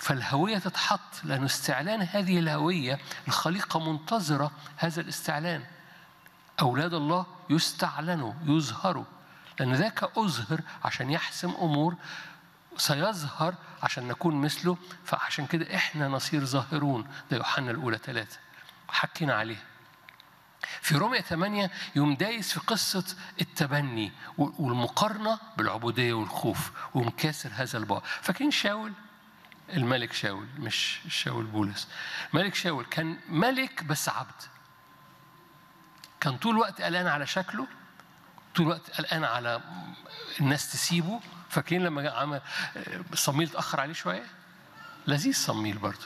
فالهوية تتحط لأنه استعلان هذه الهوية الخليقة منتظرة هذا الاستعلان أولاد الله يستعلنوا يظهروا لأن ذاك أظهر عشان يحسم أمور سيظهر عشان نكون مثله فعشان كده إحنا نصير ظاهرون ده يوحنا الأولى ثلاثة حكينا عليها في رومية 8 يوم دايس في قصة التبني والمقارنة بالعبودية والخوف ومكاسر هذا البعد فاكرين شاول الملك شاول مش شاول بولس ملك شاول كان ملك بس عبد كان طول الوقت قلقان على شكله طول الوقت قلقان على الناس تسيبه فاكرين لما عمل صميل اتأخر عليه شوية لذيذ صميل برضه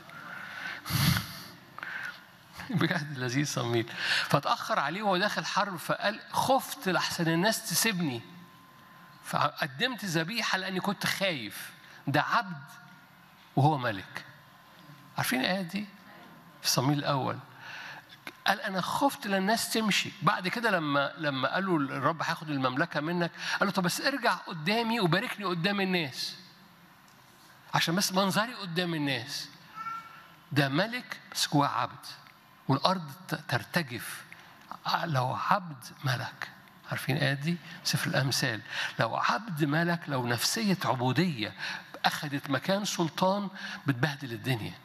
بجد لذيذ صميل فاتأخر عليه وهو داخل حرب فقال خفت لحسن الناس تسيبني فقدمت ذبيحة لأني كنت خايف ده عبد وهو ملك عارفين الآية دي في صميل الأول قال أنا خفت لأن الناس تمشي بعد كده لما لما قالوا الرب هياخد المملكة منك قال له طب بس ارجع قدامي وباركني قدام الناس عشان بس منظري قدام الناس ده ملك بس جواه عبد والأرض ترتجف لو عبد ملك عارفين الآية دي؟ سفر الأمثال لو عبد ملك لو نفسية عبودية أخذت مكان سلطان بتبهدل الدنيا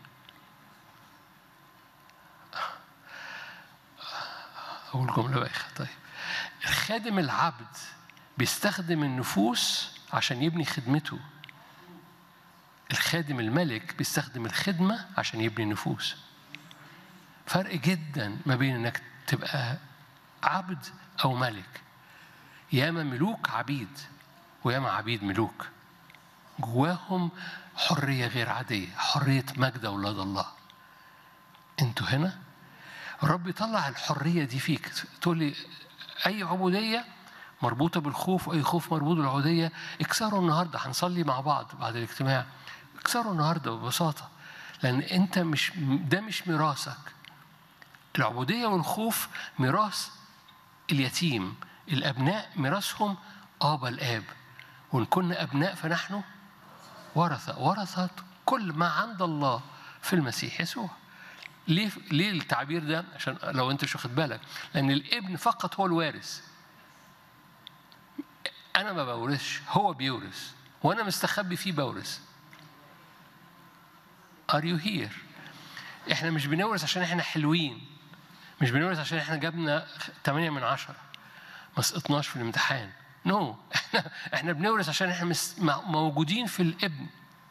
أقول جملة بايخة طيب الخادم العبد بيستخدم النفوس عشان يبني خدمته الخادم الملك بيستخدم الخدمة عشان يبني النفوس فرق جدا ما بين انك تبقى عبد او ملك ياما ملوك عبيد وياما عبيد ملوك جواهم حريه غير عاديه حريه مجد اولاد الله انتوا هنا الرب يطلع الحريه دي فيك تقول لي اي عبوديه مربوطه بالخوف واي خوف مربوط بالعبوديه اكسروا النهارده هنصلي مع بعض بعد الاجتماع اكسروا النهارده ببساطه لان انت مش ده مش ميراثك العبودية والخوف ميراث اليتيم الأبناء ميراثهم آبا الآب وإن كنا أبناء فنحن ورثة ورثة كل ما عند الله في المسيح يسوع ليه ليه التعبير ده عشان لو انت مش واخد بالك لان الابن فقط هو الوارث انا ما بورثش هو بيورث وانا مستخبي فيه بورث Are you here؟ احنا مش بنورث عشان احنا حلوين مش بنورث عشان احنا جبنا 8 من 10 ما سقطناش في الامتحان نو no. احنا احنا بنورث عشان احنا موجودين في الابن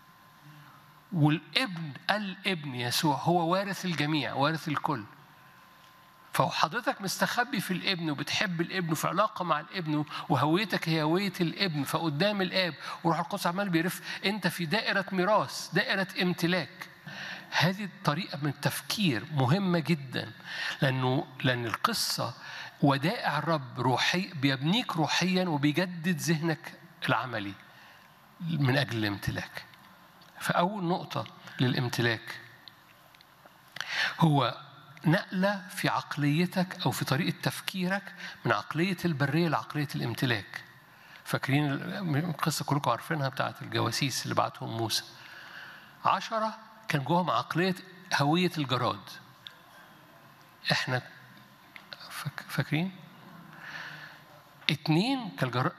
والابن الابن يسوع هو وارث الجميع وارث الكل فحضرتك مستخبي في الابن وبتحب الابن وفي علاقه مع الابن وهويتك هي هويه الابن فقدام الاب وروح القدس عمال بيرف انت في دائره ميراث دائره امتلاك هذه الطريقة من التفكير مهمة جدا لأنه لأن القصة ودائع الرب روحي بيبنيك روحيا وبيجدد ذهنك العملي من أجل الامتلاك فأول نقطة للامتلاك هو نقلة في عقليتك أو في طريقة تفكيرك من عقلية البرية لعقلية الامتلاك فاكرين القصة كلكم عارفينها بتاعت الجواسيس اللي بعتهم موسى عشرة كان جواهم عقلية هوية الجراد احنا فاكرين اتنين كان جر...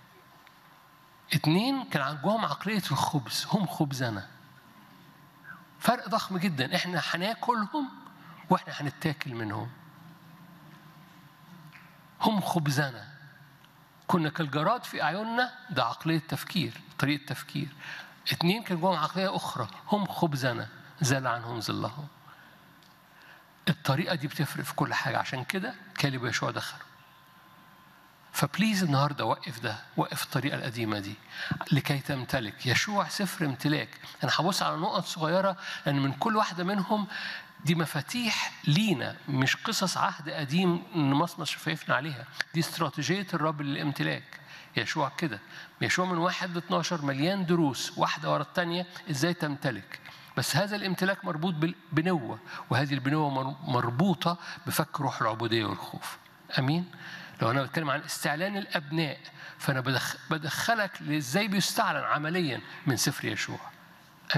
اتنين كان جواهم عقلية الخبز هم خبزنا فرق ضخم جدا احنا هناكلهم واحنا هنتاكل منهم هم خبزنا كنا كالجراد في أعيننا ده عقلية تفكير طريقة تفكير اتنين كان جواهم عقلية أخرى هم خبزنا زال عنهم ظلهم الطريقة دي بتفرق في كل حاجة عشان كده كالب يشوع دخلوا فبليز النهارده وقف ده وقف الطريقه القديمه دي لكي تمتلك يشوع سفر امتلاك انا هبص على نقط صغيره لان من كل واحده منهم دي مفاتيح لينا مش قصص عهد قديم نمصمص شفايفنا عليها دي استراتيجيه الرب للامتلاك يشوع كده يشوع من واحد ل 12 مليان دروس واحده ورا الثانيه ازاي تمتلك بس هذا الامتلاك مربوط بنوه وهذه البنوه مربوطه بفك روح العبوديه والخوف امين لو انا بتكلم عن استعلان الابناء فانا بدخلك لازاي بيستعلن عمليا من سفر يشوع